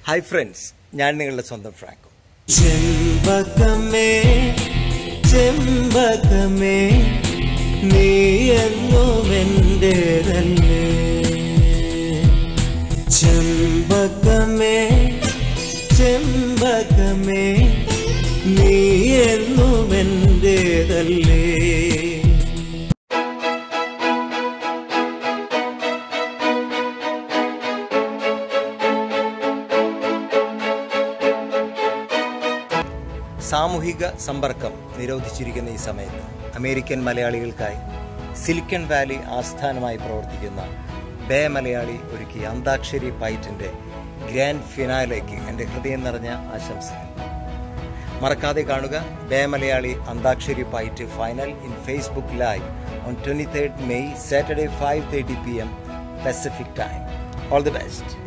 hi friends ഞാൻ നിങ്ങളുടെ സ്വന്തം ഫ്രാങ്കോ ചെമ്പകമേ ചെമ്പകമേ നീ എന്നും എന്റേതല്ലേ ചെമ്പകമേ ചെമ്പകമേ നീ എന്നും എന്റേതല്ലേ സാമൂഹിക സമ്പർക്കം നിരോധിച്ചിരിക്കുന്ന ഈ സമയത്ത് അമേരിക്കൻ മലയാളികൾക്കായി സിലിക്കൺ വാലി ആസ്ഥാനമായി പ്രവർത്തിക്കുന്ന ബേ മലയാളി ഒരുക്കിയ അന്താക്ഷരി ഫൈറ്റിന്റെ ഗ്രാൻഡ് ഫിനാലേക്ക് എൻ്റെ ഹൃദയം നിറഞ്ഞ ആശംസകൾ മറക്കാതെ കാണുക bay Malayali antakshari fight final in Facebook live on twenty third May Saturday five thirty P M Pacific time all the best